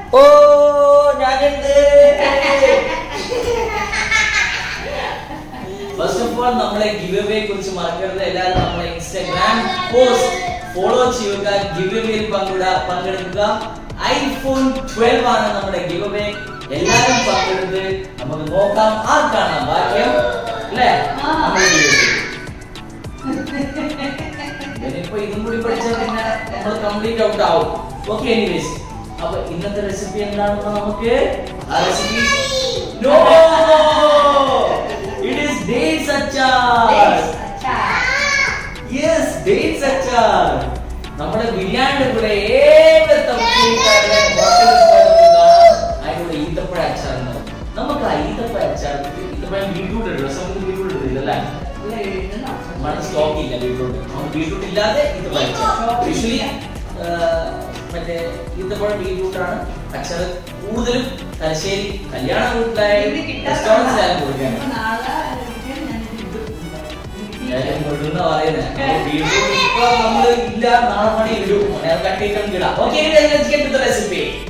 ഓ ഞാനുണ്ട് first of all നമ്മളെ give away കുറിച്ച് മറക്കരുത് എല്ലാവരും നമ്മളെ ഇൻസ്റ്റാഗ്രാം പോസ്റ്റ് ഫോളോ ചെയ്യുക ഗിവ് അവേയിൽ പങ്കിടുക പങ്കെടുക്കുക ഐഫോൺ 12 ആണ് നമ്മുടെ ഗിവ് അവേ എല്ലാവരും പങ്കെടുത്ത് നമുക്ക് നോക്കാം ആർക്കാണ് ഭാഗ്യം അല്ലേ ആ. നമ്മുടെ give away. ഇനിയിപ്പോ ഇതും കൂടി പഠിച്ചാൽ പിന്നെ നമ്മൾ കംപ്ലീറ്റ് ഔട്ട് ആവും ഓക്കെ എനിവേസ് അപ്പൊ ഇന്നത്തെ റെസിപ്പി എന്താണെന്ന് നമുക്ക് ആ recipe no it is dates അച്ചാർ യെസ് ഡേറ്റ്സ് അച്ചാർ നമ്മുടെ ബിരിയാണിയുടെ കൂടെ ഏത് തപ്പുകാരുടെ അതിനുള്ള ഈത്തപ്പഴ അച്ചാർ എന്ന് പറയും. നമുക്ക് ആ ഈത്തപ്പഴ അച്ചാർ ഈത്തപ്പഴം ബീട്രൂട്ട് ഇടും നമുക്ക് ബീട്രൂട്ട് ഇടില്ലല്ലേ നമ്മുടെ സ്റ്റോക്ക് ഇല്ല ബീട്രൂട്ട് നമുക്ക് ബീട്രൂട്ട് ഇല്ലാതെ ഈത്തപ്പഴ അച്ചാർ യൂഷ്വലി മറ്റേ ഈത്തപ്പഴം ബീട്രൂട്ട് ആണ് അച്ചാർ കൂടുതലും തലശ്ശേരി കല്യാണ വീട്ടിലായാലും റെസ്റ്റോറൻറ്റ്സിലായാലും കൊടുക്കാൻ എല്ലാവരും കൊണ്ടുവന്ന പറയുന്നത് അപ്പൊ ബീട്രൂട്ട് ഇപ്പൊ നമ്മള് ഇല്ല നാളെ പണി ഇടും കട്ട് ചെയ്തിട്ട് ഇടാം ഓക്കെ റെസിപ്പി